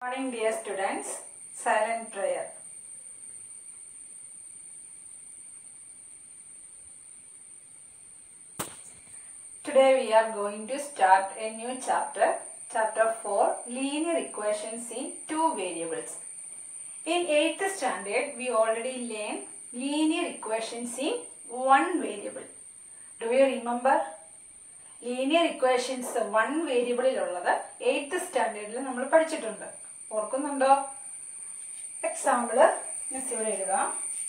Morning, dear students. Silent prayer. Today we are going to start a new chapter, chapter 4, linear equations in two variables. In 8th standard, we already learned linear equations in one variable. Do you remember? Linear equations one വേരിയബിളിലുള്ളത് eighth സ്റ്റാൻഡേർഡിൽ നമ്മൾ പഠിച്ചിട്ടുണ്ട് ഓർക്കുന്നുണ്ടോ example miss ഇവിടെ എഴുതാം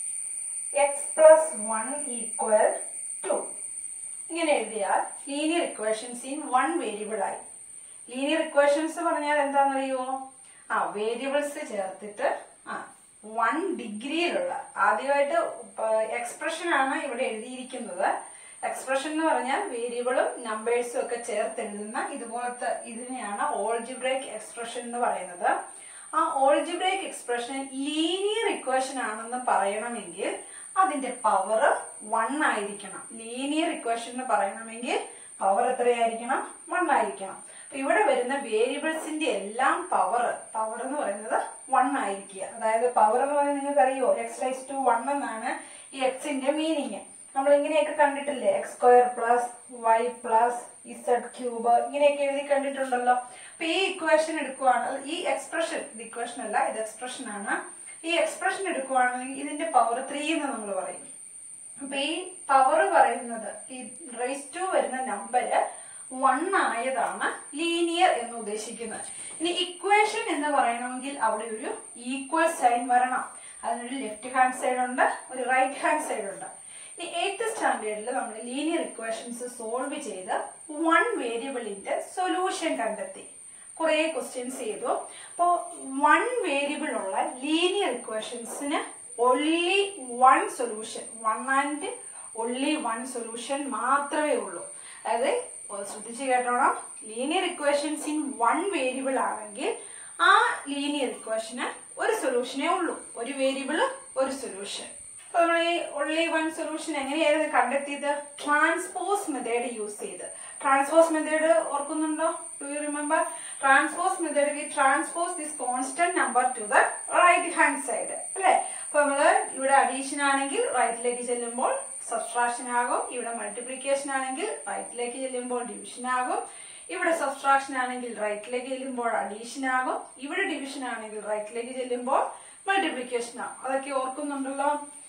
x plus one equal to ഇങ്ങനെ എഴുതിയാൽ linear equations in one variable ആയി ലീനിയർ ഇക്വേഷൻസ് പറഞ്ഞാൽ എന്താണെന്നറിയുമോ ആ വേരിയബിൾസ് ചേർത്തിട്ട് ആ വൺ ഡിഗ്രിയിലുള്ള ആദ്യമായിട്ട് എക്സ്പ്രഷൻ ആണ് ഇവിടെ എഴുതിയിരിക്കുന്നത് എക്സ്പ്രഷൻ എന്ന് പറഞ്ഞാൽ വേരിയബിളും നമ്പേഴ്സും ഒക്കെ ചേർത്ത് എഴുതുന്ന ഇതുപോലത്തെ ഇതിനെയാണ് ഓൾജിബ്രേക്ക് എക്സ്പ്രഷൻ എന്ന് പറയുന്നത് ആ ഓൾജിബ്രേക്ക് എക്സ്പ്രഷൻ ലീനിയർ ഇക്വേഷൻ ആണെന്ന് പറയണമെങ്കിൽ അതിന്റെ പവർ വൺ ആയിരിക്കണം ലീനിയർ ഇക്വേഷൻ എന്ന് പറയണമെങ്കിൽ പവർ എത്രയായിരിക്കണം വൺ ആയിരിക്കണം അപ്പൊ ഇവിടെ വരുന്ന വേരിയബിൾസിന്റെ എല്ലാം പവർ പവർ എന്ന് പറയുന്നത് വൺ ആയിരിക്കുക അതായത് പവർ എന്ന് പറയുന്നത് നിങ്ങൾക്ക് അറിയോ എക്സ് റൈസ് ടു വൺ എന്നാണ് ഈ എക്സിന്റെ മീനിങ് നമ്മൾ ഇങ്ങനെയൊക്കെ കണ്ടിട്ടില്ലേ x square plus y plus z cube ഇങ്ങനെയൊക്കെ എഴുതി കണ്ടിട്ടുണ്ടല്ലോ അപ്പൊ ഈ ഇക്വേഷൻ എടുക്കുവാണ് ഈ എക്സ്പ്രഷൻ ഇത് ഇക്വേഷൻ അല്ല ഇത് എക്സ്പ്രഷൻ ആണ് ഈ എക്സ്പ്രഷൻ എടുക്കുവാണെങ്കിൽ ഇതിന്റെ പവർ ത്രീ എന്ന് നമ്മൾ പറയും അപ്പൊ ഈ പവർ പറയുന്നത് ഈ റേസ് ടു വരുന്ന നമ്പര് വൺ ആയതാണ് ലീനിയർ എന്ന് ഉദ്ദേശിക്കുന്നത് ഇനി ഇക്വേഷൻ എന്ന് പറയണമെങ്കിൽ അവിടെ ഒരു ഈക്വൽ സൈൻ വരണം അതിനൊരു ലെഫ്റ്റ് ഹാൻഡ് സൈഡ് ഉണ്ട് ഒരു റൈറ്റ് ഹാൻഡ് സൈഡ് ഉണ്ട് ഇനി എയ്ത്ത് സ്റ്റാൻഡേർഡിൽ നമ്മൾ ലീനിയർ ഇക്വേഷൻസ് സോൾവ് ചെയ്ത് വൺ വേരിയബിളിന്റെ സൊല്യൂഷൻ കണ്ടെത്തി കുറെ ക്വസ്റ്റ്യൻസ് ചെയ്തു അപ്പോൾ വൺ വേരിയബിൾ ഉള്ള ലീനിയർ ഇക്വേഷൻസിന് only one solution one and only one solution മാത്രമേ ഉള്ളൂ അതായത് ശ്രദ്ധിച്ച് കേട്ടോണം linear equations in one variable ആണെങ്കിൽ ആ ലീനിയർ ഇക്വേഷന് ഒരു സൊല്യൂഷനേ ഉള്ളൂ ഒരു വേരിയബിള് ഒരു സൊല്യൂഷൻ അപ്പൊ നമ്മൾ ഈ ഒൺലി വൺ സൊല്യൂഷൻ എങ്ങനെയായിരുന്നു കണ്ടെത്തിയത് ട്രാൻസ്പോസ് മെത്തേഡ് യൂസ് ചെയ്ത് ട്രാൻസ്പോസ് മെത്തേഡ് ഓർക്കുന്നുണ്ടോ do you remember transpose method we transpose this constant number to the right hand side അല്ലെ അപ്പൊ നമ്മള് ഇവിടെ അഡീഷൻ ആണെങ്കിൽ റൈറ്റിലേക്ക് ചെല്ലുമ്പോൾ സബ്സ്ട്രാക്ഷൻ ആകും ഇവിടെ മൾട്ടിപ്ലിക്കേഷൻ ആണെങ്കിൽ റൈറ്റിലേക്ക് ചെല്ലുമ്പോൾ ഡിവിഷൻ ആകും ഇവിടെ സബ്സ്ട്രാക്ഷൻ ആണെങ്കിൽ റൈറ്റിലേക്ക് ചെല്ലുമ്പോൾ അഡീഷൻ ആകും ഇവിടെ ഡിവിഷൻ ആണെങ്കിൽ റൈറ്റിലേക്ക് ചെല്ലുമ്പോൾ മൾട്ടിപ്ലിക്കേഷൻ ആകും അതൊക്കെ ഓർക്കുന്നുണ്ടല്ലോ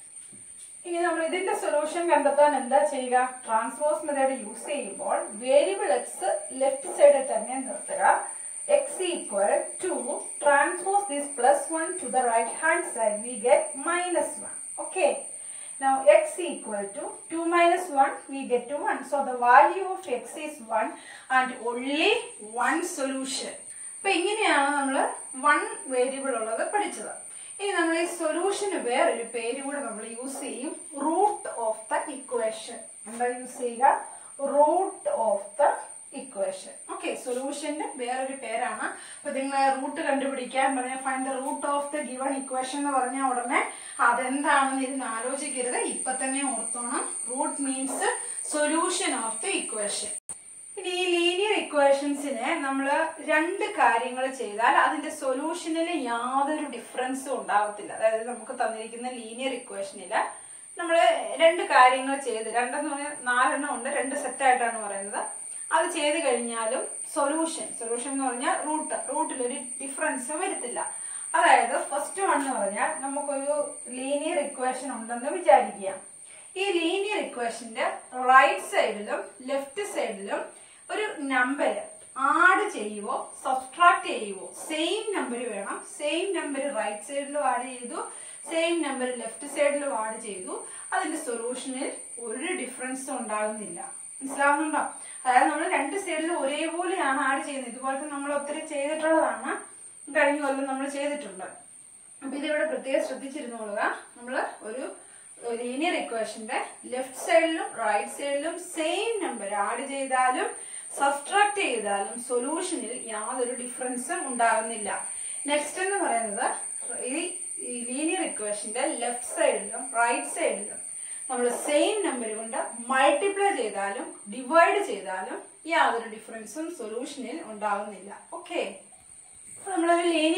ഇനി നമ്മൾ ഇതിന്റെ സൊല്യൂഷൻ കണ്ടെത്താൻ എന്താ ചെയ്യുക ട്രാൻസ്പോസ് മെത്തേഡ് യൂസ് ചെയ്യുമ്പോൾ വേരിയബിൾ എക്സ് ലെഫ്റ്റ് സൈഡിൽ തന്നെ നിർത്തുക x equal to transpose this plus one to the right hand side we get minus one okay Now x equal to 2 minus 1 we get to 1. So the value of x is 1 and only one solution. അപ്പൊ ഇങ്ങനെയാണ് നമ്മൾ one variable ഉള്ളത് പഠിച്ചത് ഇനി നമ്മൾ ഈ സൊല്യൂഷന് വേറൊരു പേര് കൂടെ നമ്മൾ യൂസ് ചെയ്യും റൂട്ട് ഓഫ് ദ ഇക്വേഷൻ എന്താ യൂസ് ചെയ്യുക root of the equation okay സൊല്യൂഷന്റെ വേറൊരു പേരാണ് അപ്പൊ നിങ്ങൾ റൂട്ട് കണ്ടുപിടിക്കാൻ പറഞ്ഞാൽ find the root of the given equation എന്ന് പറഞ്ഞാൽ ഉടനെ അതെന്താണെന്ന് ഇരുന്ന് ആലോചിക്കരുത് ഇപ്പൊ തന്നെ ഓർത്തോണം root means solution of the equation ഇനി ഈ ലീനിയർ ഇക്വേഷൻസിന് നമ്മൾ രണ്ട് കാര്യങ്ങൾ ചെയ്താൽ അതിന്റെ സൊല്യൂഷനിൽ യാതൊരു ഡിഫറൻസും ഉണ്ടാകത്തില്ല അതായത് നമുക്ക് തന്നിരിക്കുന്ന ലീനിയർ ഇക്വേഷനില് നമ്മൾ രണ്ട് കാര്യങ്ങൾ ചെയ്ത് രണ്ടെന്ന് പറഞ്ഞാൽ നാലെണ്ണം ഉണ്ട് രണ്ട് സെറ്റായിട്ടാണ് പറയുന്നത് അത് ചെയ്ത് കഴിഞ്ഞാലും സൊല്യൂഷൻ സൊല്യൂഷൻ എന്ന് പറഞ്ഞാൽ റൂട്ട് റൂട്ടിൽ ഒരു ഡിഫറൻസ് വരത്തില്ല അതായത് ഫസ്റ്റ് വൺ എന്ന് പറഞ്ഞാൽ നമുക്കൊരു ലീനിയർ ഇക്വേഷൻ ഉണ്ടെന്ന് വിചാരിക്കുക ഈ ലീനിയർ ഇക്വേഷന്റെ റൈറ്റ് സൈഡിലും ലെഫ്റ്റ് സൈഡിലും ഒരു നമ്പർ ആഡ് ചെയ്യുവോ സബ്സ്ട്രാക്ട് ചെയ്യുവോ സെയിം നമ്പർ വേണം സെയിം നമ്പർ റൈറ്റ് സൈഡിലും ആഡ് ചെയ്തു സെയിം നമ്പർ ലെഫ്റ്റ് സൈഡിലും ആഡ് ചെയ്തു അതിന്റെ സൊല്യൂഷനിൽ ഒരു ഡിഫറൻസും ഉണ്ടാകുന്നില്ല മനസ്സിലാവുന്നുണ്ടോ അതായത് നമ്മൾ രണ്ട് സൈഡിലും ഒരേപോലെയാണ് ആഡ് ചെയ്യുന്നത് ഇതുപോലത്തെ നമ്മൾ ഒത്തിരി ചെയ്തിട്ടുള്ളതാണ് കഴിഞ്ഞ കൊല്ലം നമ്മൾ ചെയ്തിട്ടുണ്ട് അപ്പൊ ഇതിവിടെ പ്രത്യേകം ശ്രദ്ധിച്ചിരുന്നോളുക നമ്മൾ ഒരു ലീനിയർ ഇക്വേഷന്റെ ലെഫ്റ്റ് സൈഡിലും റൈറ്റ് സൈഡിലും സെയിം നമ്പർ ആഡ് ചെയ്താലും സബ്സ്ട്രാക്ട് ചെയ്താലും സൊല്യൂഷനിൽ യാതൊരു ഡിഫറൻസും ഉണ്ടാകുന്നില്ല നെക്സ്റ്റ് എന്ന് പറയുന്നത് ഈ ലീനിയർ ഇക്വേഷന്റെ ലെഫ്റ്റ് സൈഡിലും റൈറ്റ് സൈഡിലും നമ്മൾ സെയിം നമ്പർ കൊണ്ട് മൾട്ടിപ്ലൈ ചെയ്താലും ഡിവൈഡ് ചെയ്താലും യാതൊരു ഡിഫറൻസും സൊല്യൂഷനിൽ ഉണ്ടാകുന്നില്ല ഓക്കെ നമ്മളൊരു ലീനിയർ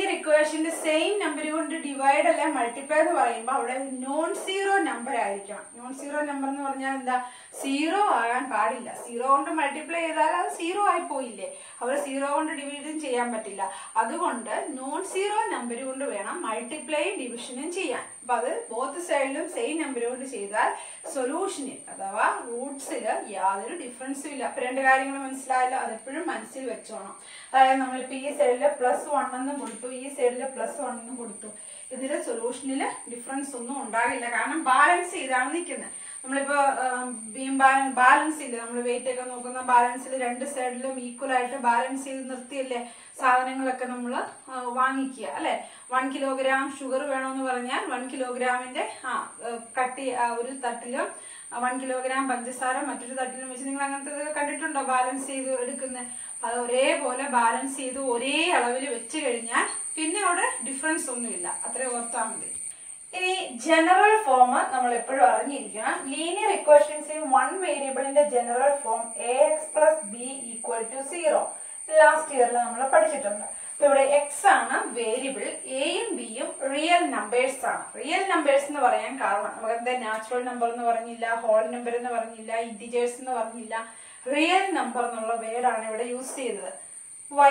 ഇക്വേഷന്റെ സെയിം നമ്പർ കൊണ്ട് ഡിവൈഡ് അല്ലെ മൾട്ടിപ്ലൈ എന്ന് പറയുമ്പോൾ അവിടെ നോൺ സീറോ നമ്പർ ആയിരിക്കണം നോൺ സീറോ നമ്പർ എന്ന് പറഞ്ഞാൽ എന്താ സീറോ ആകാൻ പാടില്ല സീറോ കൊണ്ട് മൾട്ടിപ്ലൈ ചെയ്താൽ അത് സീറോ ആയി പോയില്ലേ അവിടെ സീറോ കൊണ്ട് ഡിവിഷൻ ചെയ്യാൻ പറ്റില്ല അതുകൊണ്ട് നോൺ സീറോ നമ്പർ കൊണ്ട് വേണം മൾട്ടിപ്ലൈയും ഡിവിഷനും ചെയ്യാൻ അപ്പൊ അത് ബോത്ത് സൈഡിലും സെയിം നമ്പർ കൊണ്ട് ചെയ്താൽ സൊല്യൂഷനിൽ അഥവാ റൂട്ട്സിൽ യാതൊരു ഡിഫറൻസും ഇല്ല അപ്പൊ രണ്ട് കാര്യങ്ങൾ മനസ്സിലായല്ലോ അതെപ്പോഴും മനസ്സിൽ വെച്ചോണം അതായത് നമ്മളിപ്പോ ഈ സൈഡില് പ്ലസ് വൺ എന്നും കൊടുത്തു ഈ സൈഡില് പ്ലസ് വൺ എന്നും കൊടുത്തു ഇതില് സൊല്യൂഷനില് ഡിഫറൻസ് ഒന്നും ഉണ്ടാകില്ല കാരണം ബാലൻസ് ചെയ്താണ് നിൽക്കുന്നത് നമ്മളിപ്പോ ബീം ബാലൻസ് ബാലൻസ് ചെയ്ത് നമ്മൾ വെയിറ്റ് ഒക്കെ നോക്കുന്ന ബാലൻസിൽ രണ്ട് സൈഡിലും ഈക്വൽ ആയിട്ട് ബാലൻസ് ചെയ്ത് നിർത്തിയല്ലേ സാധനങ്ങളൊക്കെ നമ്മൾ വാങ്ങിക്കുക അല്ലെ വൺ കിലോഗ്രാം ഷുഗർ വേണമെന്ന് പറഞ്ഞാൽ വൺ കിലോഗ്രാമിന്റെ ആ ഏഹ്, കട്ടി ആ, ഒരു തട്ടിലും വൺ കിലോഗ്രാം പഞ്ചസാര മറ്റൊരു തട്ടിലും വെച്ച് നിങ്ങൾ അങ്ങനത്തെ ഇത് കണ്ടിട്ടുണ്ടോ ബാലൻസ് ചെയ്ത് എടുക്കുന്നത് അത് ഒരേപോലെ ബാലൻസ് ചെയ്ത് ഒരേ അളവിൽ വെച്ച് കഴിഞ്ഞാൽ പിന്നെ അവിടെ ഡിഫറൻസ് ഒന്നുമില്ല അത്രേ ഓർത്താൽ മതി ഇനി ജനറൽ ഫോം നമ്മൾ എപ്പോഴും അറിഞ്ഞിരിക്കണം ലീനിയർ ഇക്വേഷൻസ് ഇൻ വൺ വേരിയബിളിന്റെ general form a x plus b equal to zero last ഇയറിൽ നമ്മൾ പഠിച്ചിട്ടുണ്ട് അപ്പൊ ഇവിടെ എക്സ് ആണ് വേരിയബിൾ എയും ബിയും റിയൽ നമ്പേഴ്സ് ആണ് റിയൽ നമ്പേഴ്സ് എന്ന് പറയാൻ കാരണം നമുക്ക് എന്താ നാച്ചുറൽ നമ്പർ എന്ന് പറഞ്ഞില്ല ഹോൾ നമ്പർ എന്ന് പറഞ്ഞില്ല ഇന്റിജേഴ്സ് എന്ന് പറഞ്ഞില്ല റിയൽ നമ്പർ എന്നുള്ള വേർഡാണ് ഇവിടെ യൂസ് ചെയ്തത് വൈ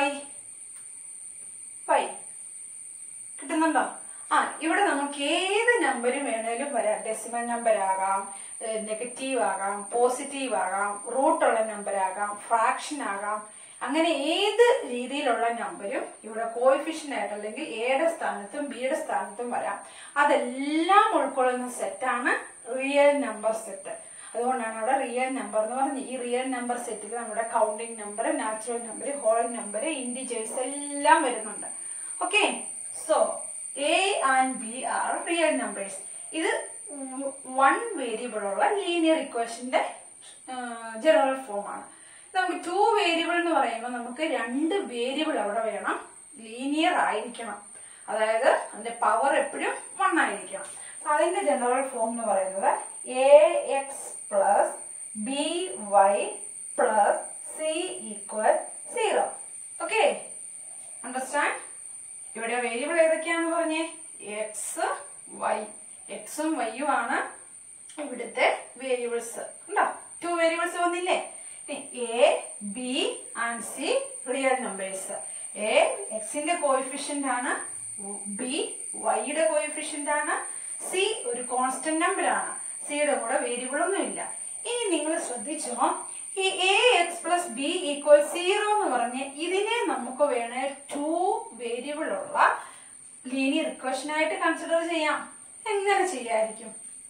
വൈ കിട്ടുന്നുണ്ടോ ആ ഇവിടെ നമുക്ക് ഏത് നമ്പരും വേണേലും വരാം ഡെസിമൽ നമ്പർ ആകാം നെഗറ്റീവ് ആകാം പോസിറ്റീവ് ആകാം റൂട്ടുള്ള നമ്പർ ആകാം ഫ്രാക്ഷൻ ആകാം അങ്ങനെ ഏത് രീതിയിലുള്ള നമ്പരും ഇവിടെ കോയിഫിഷ്യൻ ആയിട്ട് അല്ലെങ്കിൽ എയുടെ സ്ഥാനത്തും ബിയുടെ സ്ഥാനത്തും വരാം അതെല്ലാം ഉൾക്കൊള്ളുന്ന സെറ്റാണ് റിയൽ നമ്പർ സെറ്റ് അതുകൊണ്ടാണ് അവിടെ റിയൽ നമ്പർ എന്ന് പറഞ്ഞത് ഈ റിയൽ നമ്പർ സെറ്റിൽ നമ്മുടെ counting number natural number whole number integers എല്ലാം വരുന്നുണ്ട് okay so a and b are real numbers ഇത് വൺ വേരിയബിൾ ഉള്ള ലീനിയർ ഇക്വേഷന്റെ ജനറൽ ഫോം ആണ് നമുക്ക് ടു വേരിയബിൾ എന്ന് പറയുമ്പോൾ നമുക്ക് രണ്ട് വേരിയബിൾ അവിടെ വേണം ലീനിയർ ആയിരിക്കണം അതായത് അതിന്റെ പവർ എപ്പോഴും വൺ ആയിരിക്കണം അപ്പൊ അതിന്റെ ജനറൽ ഫോം എന്ന് പറയുന്നത് a x plus b y plus c equal zero okay understand ഇവിടെ വേരിയബിൾ ഏതൊക്കെയാന്ന് പറഞ്ഞേ എക്സ് വൈ എക്സും വൈയും ആണ് ഇവിടുത്തെ വേരിയബിൾസ് ഉണ്ടോ ടു വേരിയബിൾസ് വന്നില്ലേ a b and c real numbers a എക്സിന്റെ കോയിഫിഷ്യന്റ് ആണ് ബി വൈയുടെ കോയിഫിഷ്യന്റ് ആണ് സി ഒരു കോൺസ്റ്റന്റ് നമ്പർ ആണ് സിയുടെ കൂടെ വേരിയബിൾ ഒന്നും ഇല്ല ഇനി നിങ്ങൾ ശ്രദ്ധിച്ചോ ഈ a x plus b equal zero എന്ന് പറഞ്ഞ് ഇതിനെ നമുക്ക് വേണേ ടു വേരിയബിൾ ഉള്ള ലീനിയർ ഇക്വേഷൻ ആയിട്ട് കൺസിഡർ ചെയ്യാം എങ്ങനെ ചെയ്യായിരിക്കും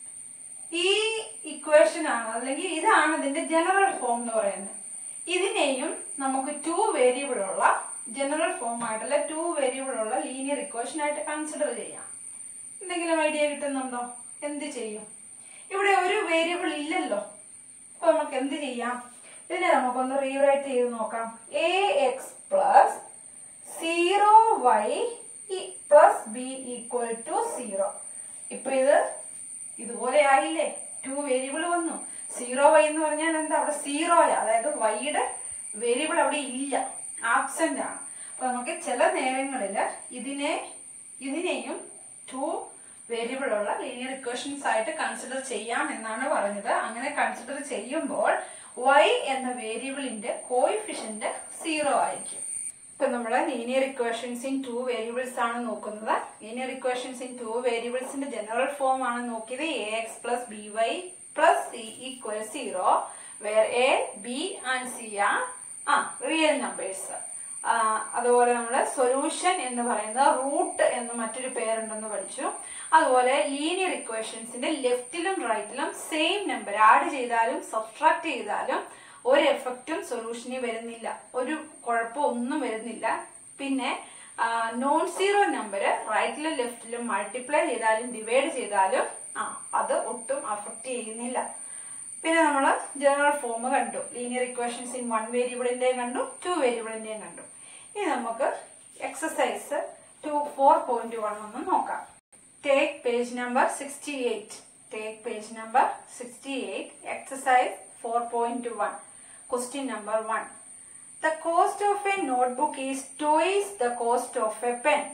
ഈ ഇക്വേഷൻ ആണ് അല്ലെങ്കിൽ ഇതാണ് ഇതിന്റെ ജനറൽ ഫോം എന്ന് പറയുന്നത് ഇതിനെയും നമുക്ക് ടു വേരിയബിൾ ഉള്ള ജനറൽ ഫോം ആയിട്ടുള്ള ടു വേരിയബിൾ ഉള്ള ലീനിയർ ഇക്വേഷൻ ആയിട്ട് കൺസിഡർ ചെയ്യാം എന്തെങ്കിലും ഐഡിയ കിട്ടുന്നുണ്ടോ എന്ത് ചെയ്യും ഇവിടെ ഒരു വേരിയബിൾ ഇല്ലല്ലോ അപ്പൊ നമുക്ക് എന്ത് ചെയ്യാം ഇതിനെ നമുക്കൊന്ന് റീറൈറ്റ് ചെയ്ത് നോക്കാം a x plus zero y plus b equal to zero ഇപ്പൊ ഇത് ഇതുപോലെ ആയില്ലേ ടു വേരിയബിൾ വന്നു സീറോ വൈ എന്ന് പറഞ്ഞാൽ എന്താ അവിടെ സീറോയാ അതായത് വൈയുടെ വേരിയബിൾ അവിടെ ഇല്ല ആബ്സെന്റ് ആണ് അപ്പൊ നമുക്ക് ചില നേരങ്ങളിൽ ഇതിനെ ഇതിനെയും ടു വേരിയബിൾ ഉള്ള ലീനിയർ ഇക്വേഷൻസ് ആയിട്ട് കൺസിഡർ ചെയ്യാം എന്നാണ് പറഞ്ഞത് അങ്ങനെ കൺസിഡർ ചെയ്യുമ്പോൾ y എന്ന വേരിയബിളിന്റെ കോയിഫിഷ്യന്റ് സീറോ ആയിരിക്കും ഇപ്പൊ നമ്മള് linear equations in two variables ആണ് നോക്കുന്നത് ലീനിയർ ഇക്വേഷൻസ് ഇൻ ടു വേരിയബിൾസിന്റെ ജനറൽ ഫോം ആണ് നോക്കിയത് a x plus b y plus c equal zero where a b and c are ആ റിയൽ നമ്പേഴ്സ് അതുപോലെ നമ്മൾ സൊല്യൂഷൻ എന്ന് പറയുന്നത് റൂട്ട് എന്ന് മറ്റൊരു പേരുണ്ടെന്ന് പഠിച്ചു അതുപോലെ ലീനിയർ ഇക്വേഷൻസിന്റെ ലെഫ്റ്റിലും റൈറ്റിലും സെയിം നമ്പർ ആഡ് ചെയ്താലും സബ്സ്ട്രാക്ട് ചെയ്താലും ഒരു എഫക്റ്റും സൊല്യൂഷനിൽ വരുന്നില്ല ഒരു കുഴപ്പം ഒന്നും വരുന്നില്ല പിന്നെ നോൺ സീറോ നമ്പർ റൈറ്റിലും ലെഫ്റ്റിലും മൾട്ടിപ്ലൈ ചെയ്താലും ഡിവൈഡ് ചെയ്താലും ആ അത് ഒട്ടും അഫക്റ്റ് ചെയ്യുന്നില്ല പിന്നെ നമ്മൾ ജനറൽ ഫോം കണ്ടു ലീനിയർ ഇക്വേഷൻസ് ഇൻ വൺ വേരിയബിളിന്റെയും കണ്ടു ടു വേരിയബിളിന്റെയും കണ്ടു ഇനി നമുക്ക് exercise two four point one ഒന്ന് നോക്കാം take page number sixty eight take page number sixty eight exercise four point one question number one The cost of a notebook is twice the cost of a pen.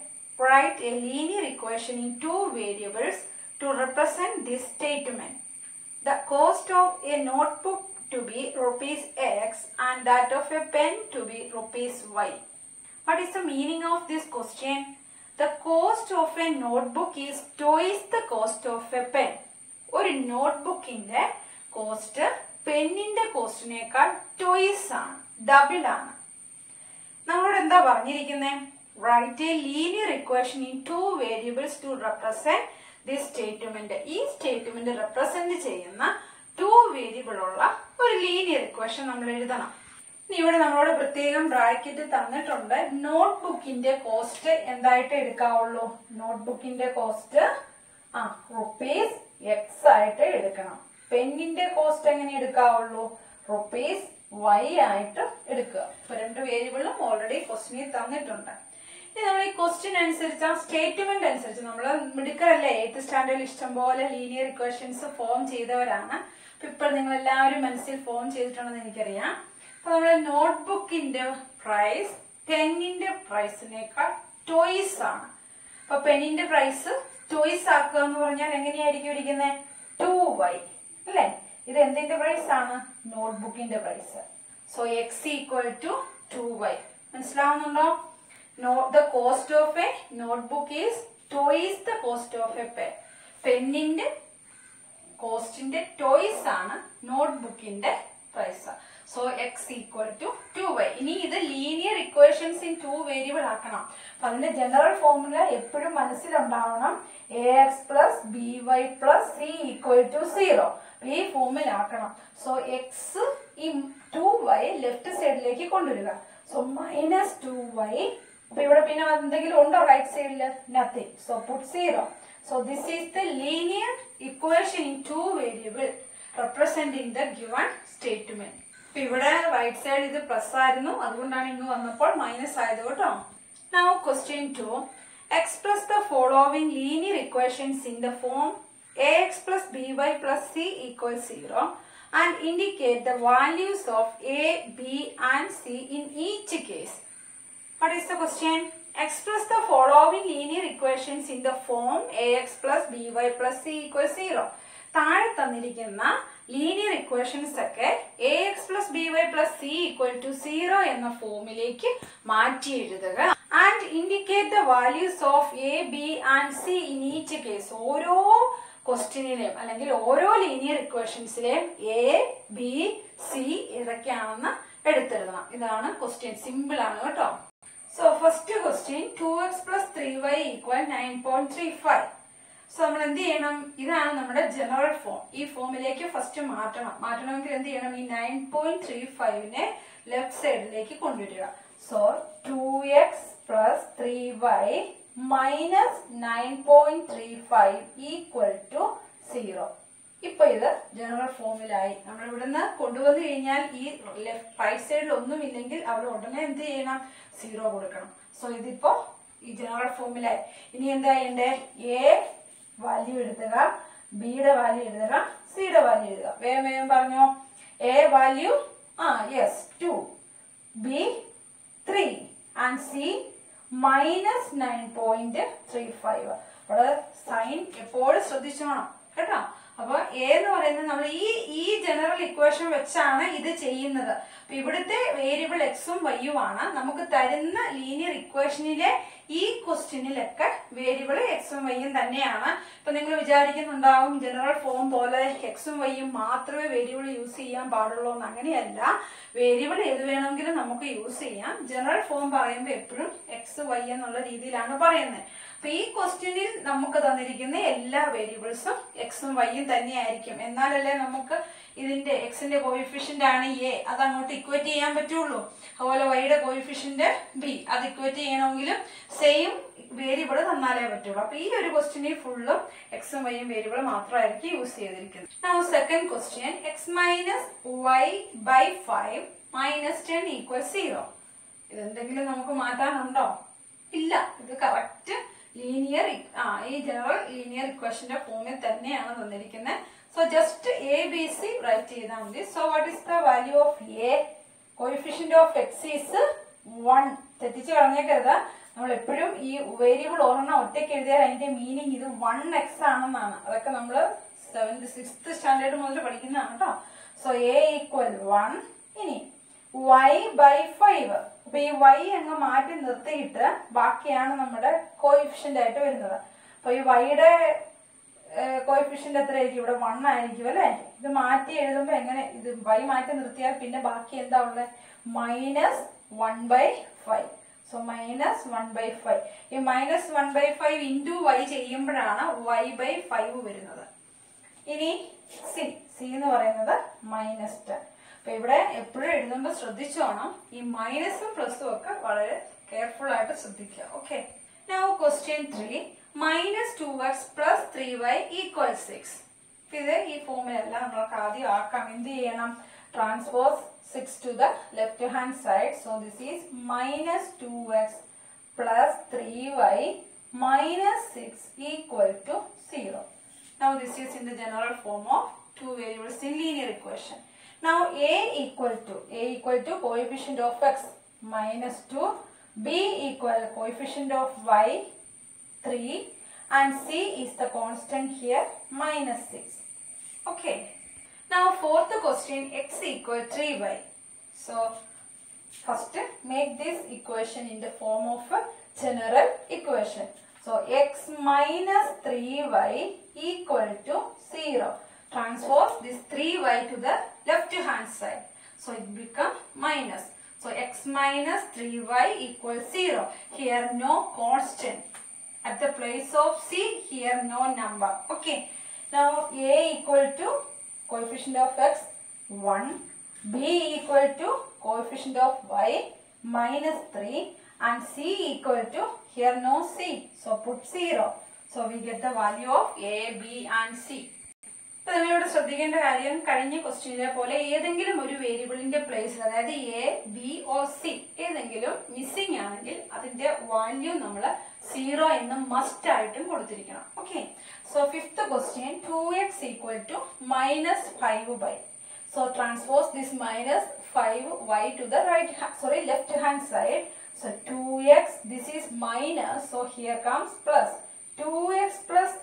Write a linear equation in two variables to represent this statement the cost of a notebook to be rupees x and that of a pen to be rupees y. What is the meaning of this question? The cost of a notebook is twice the cost of a pen. ഒരു നോട്ട്ബുക്കിന്റെ cost പെന്നിന്റെ കോസ്റ്റിനേക്കാൾ twice ആണ് double ആണ് നമ്മളോട് എന്താ പറഞ്ഞിരിക്കുന്നത് write a linear equation in two variables to represent this statement ഈ സ്റ്റേറ്റ്മെന്റ് റെപ്രസെന്റ് ചെയ്യുന്ന ടു വേരിയബിൾ ഉള്ള ഒരു ലീനിയർ ഇക്വേഷൻ നമ്മൾ എഴുതണം ഇനി ഇവിടെ നമ്മളോട് പ്രത്യേകം ബ്രാക്കറ്റ് തന്നിട്ടുണ്ട് നോട്ട്ബുക്കിന്റെ കോസ്റ്റ് എന്തായിട്ട് എടുക്കാവുള്ളൂ നോട്ട്ബുക്കിന്റെ കോസ്റ്റ് ആ റുപ്പീസ് എക്സ് ആയിട്ട് എടുക്കണം പെന്നിന്റെ കോസ്റ്റ് എങ്ങനെ എടുക്കാവുള്ളൂ റുപ്പീസ് വൈ ആയിട്ട് എടുക്കുക ഇപ്പൊ രണ്ട് വേരിയബിളും ഓൾറെഡി ക്വസ്റ്റിനിൽ തന്നിട്ടുണ്ട് ഇനി നമ്മൾ ഈ ക്വസ്റ്റ്യൻ അനുസരിച്ച് ആ സ്റ്റേറ്റ്മെന്റ് അനുസരിച്ച് നമ്മൾ മിടുക്കറല്ലേ എയ്ത്ത് സ്റ്റാൻഡേർഡിൽ ഇഷ്ടംപോലെ ലീനിയർ ഇക്വേഷൻസ് ഫോം ചെയ്തവരാണ് അപ്പൊ ഇപ്പോൾ നിങ്ങൾ എല്ലാവരും മനസ്സിൽ ഫോം ചെയ്തിട്ടുണ്ടെന്ന് എനിക്കറിയാം അപ്പൊ നമ്മുടെ നോട്ട്ബുക്കിന്റെ പ്രൈസ് പെന്നിന്റെ പ്രൈസിനേക്കാൾ ടോയ്സ് ആണ് അപ്പൊ പെന്നിന്റെ പ്രൈസ് ടോയ്സ് ആക്കുക എന്ന് പറഞ്ഞാൽ എങ്ങനെയായിരിക്കും ഇരിക്കുന്നത് ടു വൈ അല്ലേ ഇത് എന്തിന്റെ പ്രൈസ് ആണ് നോട്ട്ബുക്കിന്റെ price so x equal to two y മനസ്സിലാവുന്നുണ്ടോ no, the cost of a notebook is twice the cost of a pen. പെന്നിന്റെ കോസ്റ്റിന്റെ ടോയ്സ് ആണ് നോട്ട്ബുക്കിന്റെ price so x equal to two y ഇനി ഇത് linear equations in two variable ആക്കണം അപ്പൊ അതിന്റെ ജനറൽ ഫോർമുല എപ്പോഴും മനസ്സിലുണ്ടാവണം a x plus b y plus c equal to zero ഈ ഫോമിൽ ആക്കണം സോ എക്സ് ഈ ടു വൈ ലെഫ്റ്റ് സൈഡിലേക്ക് കൊണ്ടുവരിക സോ മൈനസ് ടു വൈ അപ്പൊ ഇവിടെ പിന്നെ എന്തെങ്കിലും ഉണ്ടോ റൈറ്റ് സൈഡിൽ nothing so put zero so this is the linear equation in two variable representing the given statement അപ്പൊ ഇവിടെ റൈറ്റ് സൈഡ് ഇത് പ്ലസ് ആയിരുന്നു അതുകൊണ്ടാണ് ഇങ്ങ് വന്നപ്പോൾ മൈനസ് ആയത് കേട്ടോ now question two express the following linear equations in the form a x plus b y plus c equal zero and indicate the values of A, B and C in each case. What is the question? Express the following linear equations in the form ax plus by plus c equals 0. താഴെ തന്നിരിക്കുന്ന linear equations ഒക്കെ a x plus b y plus c equal to zero എന്ന ഫോമിലേക്ക് മാറ്റി എഴുതുക and indicate the values of a b and c in each case ഓരോ ക്വസ്റ്റ്യനിലെയും അല്ലെങ്കിൽ ഓരോ ലീനിയർ ഇക്വേഷൻസിലെയും എ ബി സി ഏതൊക്കെയാണെന്ന് എടുത്തെഴുതണം ഇതാണ് ക്വസ്റ്റ്യൻ സിമ്പിൾ ആണ് കേട്ടോ so first question two x plus three y equal nine point three five so നമ്മൾ എന്ത് ചെയ്യണം ഇതാണ് നമ്മുടെ ജനറൽ ഫോം ഈ ഫോമിലേക്ക് ഫസ്റ്റ് മാറ്റണം മാറ്റണമെങ്കിൽ എന്ത് ചെയ്യണം ഈ നയൻ പോയിന്റ് ത്രീ ഫൈവിനെ ലെഫ്റ്റ് സൈഡിലേക്ക് കൊണ്ടുവരിക so two x plus three y minus nine point three five equal to zero ഇപ്പൊ ഇത് ജനറൽ ഫോമിലായി നമ്മൾ ഇവിടുന്ന് കൊണ്ടുവന്നു കഴിഞ്ഞാൽ ഈ ലെഫ്റ്റ് റൈറ്റ് സൈഡിൽ ഒന്നുമില്ലെങ്കിൽ അവിടെ ഉടനെ എന്ത് ചെയ്യണം സീറോ കൊടുക്കണം സോ ഇതിപ്പോ ഈ ജനറൽ ഫോമിലായി ഇനി എന്താ ചെയ്യണ്ടേ എ വാല്യൂ എഴുതുക ബിയുടെ വാല്യൂ എഴുതുക സിയുടെ വാല്യൂ എഴുതുക വേഗം വേഗം പറഞ്ഞോ എ വാല്യൂ ആ yes two b three and c minus nine point three five അവിടെ സൈൻ എപ്പോഴും ശ്രദ്ധിച്ചോണം കേട്ടോ അപ്പൊ എ എന്ന് പറയുന്നത് നമ്മൾ ഈ ഈ ജനറൽ ഇക്വേഷൻ വെച്ചാണ് ഇത് ചെയ്യുന്നത് അപ്പൊ ഇവിടുത്തെ വേരിയബിൾ എക്സും വൈയും ആണ് നമുക്ക് തരുന്ന ലീനിയർ ഇക്വേഷനിലെ ഈ ക്വസ്റ്റ്യനിലൊക്കെ വേരിയബിൾ എക്സും വൈയും തന്നെയാണ് ഇപ്പൊ നിങ്ങൾ വിചാരിക്കുന്നുണ്ടാവും ജനറൽ ഫോം പോലെ എക്സും വൈയും മാത്രമേ വേരിയബിൾ യൂസ് ചെയ്യാൻ പാടുള്ളൂ എന്ന് അങ്ങനെയല്ല വേരിയബിൾ ഏത് വേണമെങ്കിലും നമുക്ക് യൂസ് ചെയ്യാം ജനറൽ ഫോം പറയുമ്പോൾ എപ്പോഴും എക്സ് വൈ എന്നുള്ള രീതിയിലാണ് പറയുന്നത് അപ്പൊ ഈ ക്വസ്റ്റ്യനിൽ നമുക്ക് തന്നിരിക്കുന്ന എല്ലാ വേരിയബിൾസും എക്സും വൈയും തന്നെയായിരിക്കും എന്നാലല്ലേ നമുക്ക് ഇതിന്റെ എക്സിന്റെ കോയിഫിഷ്യന്റ് ആണ് എ അത് അങ്ങോട്ട് ഇക്വേറ്റ് ചെയ്യാൻ പറ്റുള്ളൂ അതുപോലെ വൈയുടെ കോയിഫിഷ്യന്റ് ബി അത് ഇക്വേറ്റ് ചെയ്യണമെങ്കിലും സെയിം വേരിയബിൾ തന്നാലേ പറ്റുള്ളൂ അപ്പൊ ഈ ഒരു ക്വസ്റ്റ്യനിൽ ഫുള്ളും എക്സും വൈയും വേരിയബിൾ മാത്രമായിരിക്കും യൂസ് ചെയ്തിരിക്കുന്നത് second question x minus y by five minus ten equal zero ഇതെന്തെങ്കിലും നമുക്ക് മാറ്റാനുണ്ടോ ഇല്ല ഇത് കറക്റ്റ് ലീനിയർ ആ ഈ ജനറൽ ലീനിയർ ഇക്വേഷന്റെ ഫോമിൽ തന്നെയാണ് തന്നിരിക്കുന്നത് so just a b c write ചെയ്താൽ മതി so what is the value of a coefficient of x is one തെറ്റിച്ച് കളഞ്ഞേക്കരുത് നമ്മൾ എപ്പോഴും ഈ വേരിയബിൾ ഒരെണ്ണം ഒറ്റയ്ക്ക് എഴുതിയാൽ അതിന്റെ മീനിങ് ഇത് വൺ എക്സ് ആണെന്നാണ് അതൊക്കെ നമ്മൾ സെവൻത് സിക്സ്ത് സ്റ്റാൻഡേർഡ് മുതൽ പഠിക്കുന്നതാണ് കേട്ടോ സോ എ ഈക്വൽ വൺ ഇനി വൈ ബൈ ഫൈവ് അപ്പൊ ഈ വൈ അങ്ങ് മാറ്റി നിർത്തിയിട്ട് ബാക്കിയാണ് നമ്മുടെ കോയിഫിഷ്യന്റ് ആയിട്ട് വരുന്നത് അപ്പൊ ഈ വൈയുടെ കോയിഫിഷ്യന്റ് എത്രയായിരിക്കും ഇവിടെ വൺ ആയിരിക്കും അല്ലെ ഇത് മാറ്റി എഴുതുമ്പോ എങ്ങനെ ഇത് വൈ മാറ്റി നിർത്തിയാൽ പിന്നെ ബാക്കി എന്താ ഉള്ളത് minus one by five so minus one by five ഈ minus one by five into y ചെയ്യുമ്പോഴാണ് വൈ ബൈ ഫൈവ് വരുന്നത് ഇനി സി സി എന്ന് പറയുന്നത് മൈനസ് ടെൻ അപ്പൊ ഇവിടെ എപ്പോഴും എഴുതുമ്പോൾ ശ്രദ്ധിച്ചോണം ഈ മൈനസും പ്ലസും ഒക്കെ വളരെ കെയർഫുൾ ആയിട്ട് ശ്രദ്ധിക്കുക okay now question three minus two x plus three y equal six ഇത് ഈ ഫോമിലെല്ലാം നമ്മൾക്ക് ആദ്യം ആക്കാം എന്ത് ചെയ്യണം transpose six to the left hand side so this is minus two x plus three y minus six equal to zero Now this is in the general form of two variables in linear equation. Now a equal to a equal to coefficient of x minus 2, b equal coefficient of y 3 and c is the constant here minus 6. Okay. Now fourth question x equal 3y. So first make this equation in the form of a general equation. So x minus 3y equal to 0. Transpose this 3y to the left hand side. So it become minus. So x minus 3y equals 0. Here no constant. At the place of c, here no number. Okay. Now a equal to coefficient of x 1. b equal to coefficient of y minus 3 and c equal to here no c so put 0 so we get the value of a b and c അപ്പൊ നമ്മളിവിടെ ശ്രദ്ധിക്കേണ്ട കാര്യം കഴിഞ്ഞ ക്വസ്റ്റ്യനിലെ പോലെ ഏതെങ്കിലും ഒരു വേരിയബിളിന്റെ പ്ലേസിൽ അതായത് എ ബി ഓ സി ഏതെങ്കിലും മിസ്സിംഗ് ആണെങ്കിൽ അതിന്റെ വാല്യൂ നമ്മൾ സീറോ എന്ന് മസ്റ്റ് ആയിട്ടും കൊടുത്തിരിക്കണം okay so fifth question two x equal to minus five by So transpose this minus 5y to the right, ha- sorry, left hand side. So 2x, this is minus, so here comes plus. 2x plus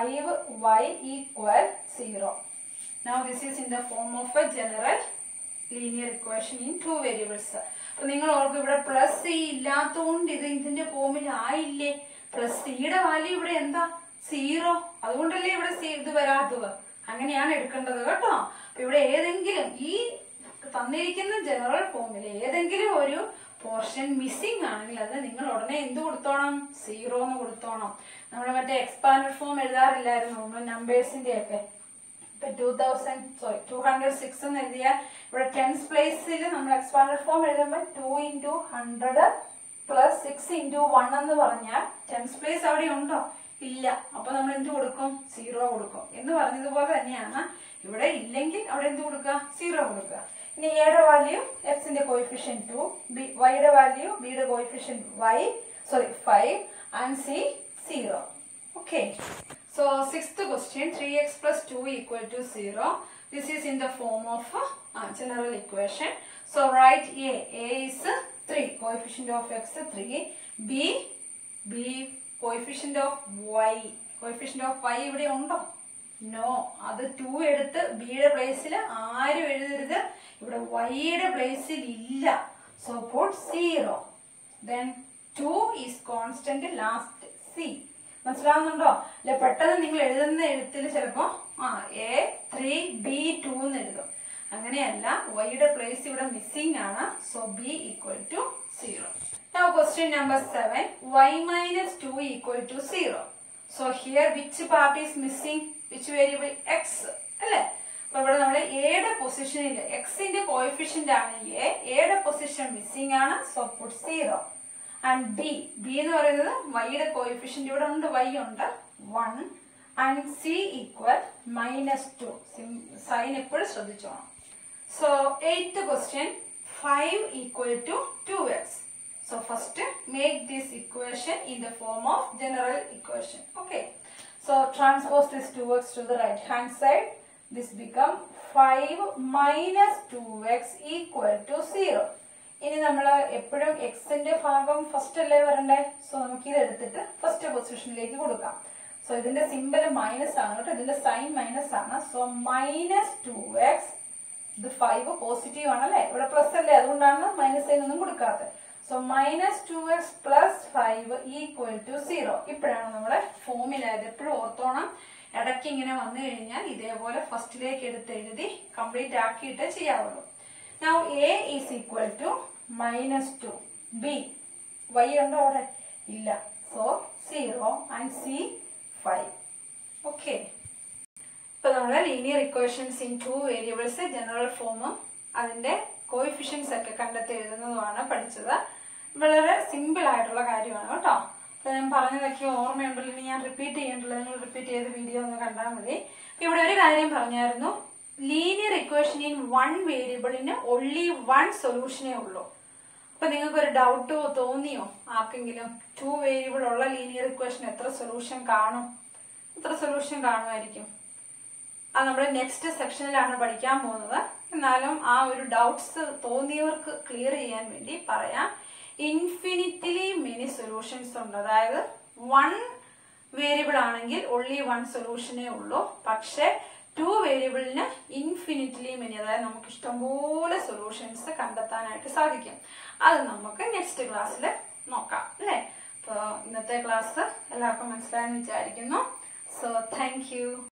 5y equal 0. Now this is in the form of a general linear equation in two variables. അപ്പൊ നിങ്ങൾ ഓർക്കും ഇവിടെ plus C ഇല്ലാത്തതുകൊണ്ട് ഇത് ഇതിന്റെ ഫോമിൽ ആയില്ലേ plus സിയുടെ വാല്യൂ ഇവിടെ എന്താ സീറോ അതുകൊണ്ടല്ലേ ഇവിടെ സി ഇത് വരാത്തത് അങ്ങനെയാണ് എടുക്കേണ്ടത് കേട്ടോ അപ്പൊ ഇവിടെ ഏതെങ്കിലും ഈ തന്നിരിക്കുന്ന ജനറൽ ഫോമിൽ ഏതെങ്കിലും ഒരു പോർഷൻ മിസ്സിംഗ് ആണെങ്കിൽ അത് നിങ്ങൾ ഉടനെ എന്ത് കൊടുത്തോണം സീറോ എന്ന് കൊടുത്തോണം നമ്മൾ മറ്റേ എക്സ്പാൻഡഡ് ഫോം എഴുതാറില്ലായിരുന്നു നമ്മൾ നമ്പേഴ്സിന്റെ ഒക്കെ ഇപ്പൊ two thousand sorry two hundred six എന്ന് എഴുതിയാൽ ഇവിടെ ടെൻസ് പ്ലേസിൽ നമ്മൾ എക്സ്പാൻഡഡ് ഫോം എഴുതുമ്പോൾ two into hundred plus six into one എന്ന് പറഞ്ഞാൽ ടെൻസ് പ്ലേസ് അവിടെ ഉണ്ടോ ഇല്ല അപ്പൊ നമ്മൾ എന്ത് കൊടുക്കും സീറോ കൊടുക്കും എന്ന് പറഞ്ഞതുപോലെ തന്നെയാണ് ഇവിടെ ഇല്ലെങ്കിൽ അവിടെ എന്ത് കൊടുക്കുക സീറോ കൊടുക്കുക ഇനി എയുടെ വാല്യൂ എക്സിന്റെ കോയിഫിഷ്യൻ ടു ബി വൈയുടെ വാല്യൂ ബിയുടെ coefficient y sorry five and c zero okay So sixth question 3x plus 2 equal to 0. This is in the form of a uh, general equation. So write A. A is uh, 3. Coefficient of x 3. B. B. Coefficient of y. Coefficient of y ഇവിടെ ഉണ്ടോ no അത് to എടുത്ത് ബിയുടെ പ്ലേസിൽ ആരും എഴുതരുത് ഇവിടെ വൈയുടെ പ്ലേസിൽ ഇല്ല so put zero then two is constant last c മനസ്സിലാവുന്നുണ്ടോ അല്ലെ പെട്ടെന്ന് നിങ്ങൾ എഴുതുന്ന എഴുത്തിൽ ചിലപ്പോ ആ എ ത്രീ ബി ടു എന്ന് എഴുതും അങ്ങനെയല്ല വൈയുടെ പ്ലേസ് ഇവിടെ മിസ്സിംഗ് ആണ് so b equal to zero Now question number 7 y minus 2 equal to 0 so here which part is missing which variable x അല്ലേ അപ്പൊ ഇവിടെ നമ്മൾ എയുടെ പൊസിഷനിൽ എക്സിന്റെ കോയിഫിഷ്യന്റ് ആണ് എ എയുടെ പൊസിഷൻ മിസ്സിംഗ് ആണ് so put zero and b b എന്ന് പറയുന്നത് വൈയുടെ കോയിഫിഷ്യന്റ് ഇവിടെ ഉണ്ട് വൈ ഉണ്ട് one and c equal minus two sign എപ്പോഴും ശ്രദ്ധിച്ചോണം so eighth question five equal to two x So first make this equation in the form of general equation. Okay. So transpose this 2x to the right hand side. This become 5 minus 2x equal to 0. ഇനി നമ്മൾ എപ്പോഴും എക്സിന്റെ ഭാഗം first അല്ലേ വരണ്ടേ so നമുക്ക് ഇത് എടുത്തിട്ട് ഫസ്റ്റ് പൊസിഷനിലേക്ക് കൊടുക്കാം സോ ഇതിന്റെ സിമ്പൽ മൈനസ് ആണ് കേട്ടോ ഇതിന്റെ സൈൻ മൈനസ് ആണ് സോ മൈനസ് ടു എക്സ് ഇത് ഫൈവ് പോസിറ്റീവ് ആണല്ലേ ഇവിടെ പ്ലസ് അല്ലേ അതുകൊണ്ടാണ് മൈനസ് സൈനൊന്നും കൊടുക്കാത്തത് so minus two x plus five equal to zero ഇപ്പോഴാണ് നമ്മുടെ ഫോമില ഇത് എപ്പോഴും ഓർത്തോണം ഇടയ്ക്ക് ഇങ്ങനെ വന്നു കഴിഞ്ഞാൽ ഇതേപോലെ ഫസ്റ്റിലേക്ക് എടുത്ത് എഴുതി കംപ്ലീറ്റ് ആക്കിയിട്ടേ ചെയ്യാവുള്ളൂ now a is equal to minus two b y ഉണ്ടോ അവിടെ ഇല്ല so zero and c five okay ഇപ്പൊ നമ്മള് linear equations in two variables general ഫോമും അതിന്റെ കോയിഫിഷ്യൻസ് ഒക്കെ കണ്ടെത്തി എഴുതുന്നതുമാണ് പഠിച്ചത് വളരെ സിമ്പിൾ ആയിട്ടുള്ള കാര്യമാണ് കേട്ടോ അപ്പൊ ഞാൻ പറഞ്ഞതൊക്കെ ഓർമ്മയുണ്ടല്ലോ ഇനി ഞാൻ റിപ്പീറ്റ് ചെയ്യേണ്ടല്ലോ നിങ്ങൾ റിപ്പീറ്റ് ചെയ്ത് വീഡിയോ ഒന്ന് കണ്ടാൽ മതി അപ്പൊ ഇവിടെ ഒരു കാര്യം പറഞ്ഞായിരുന്നു ലീനിയർ ഇക്വേഷൻ ഇൻ വൺ വേരിയബിളിന് ഒൺലി വൺ സൊല്യൂഷനേ ഉള്ളൂ അപ്പൊ നിങ്ങൾക്ക് ഒരു ഡൗട്ടോ തോന്നിയോ ആർക്കെങ്കിലും ടു വേരിയബിൾ ഉള്ള ലീനിയർ ഇക്വേഷൻ എത്ര സൊല്യൂഷൻ കാണും എത്ര സൊല്യൂഷൻ കാണുമായിരിക്കും അത് നമ്മുടെ നെക്സ്റ്റ് സെക്ഷനിലാണ് പഠിക്കാൻ പോകുന്നത് എന്നാലും ആ ഒരു ഡൗട്ട്സ് തോന്നിയവർക്ക് ക്ലിയർ ചെയ്യാൻ വേണ്ടി പറയാം ഇൻഫിനിറ്റിലി മെനി സൊല്യൂഷൻസ് ഉണ്ട് അതായത് വൺ വേരിയബിൾ ആണെങ്കിൽ ഒൺലി വൺ സൊല്യൂഷനേ ഉള്ളൂ പക്ഷെ ടു വേരിയബിളിന് ഇൻഫിനിറ്റ്ലി മെനി അതായത് നമുക്ക് ഇഷ്ടംപോലെ സൊല്യൂഷൻസ് കണ്ടെത്താനായിട്ട് സാധിക്കും അത് നമുക്ക് നെക്സ്റ്റ് ക്ലാസ്സിൽ നോക്കാം അല്ലേ അപ്പോൾ ഇന്നത്തെ ക്ലാസ് എല്ലാവർക്കും മനസ്സിലായെന്ന് വിചാരിക്കുന്നു സോ താങ്ക് യു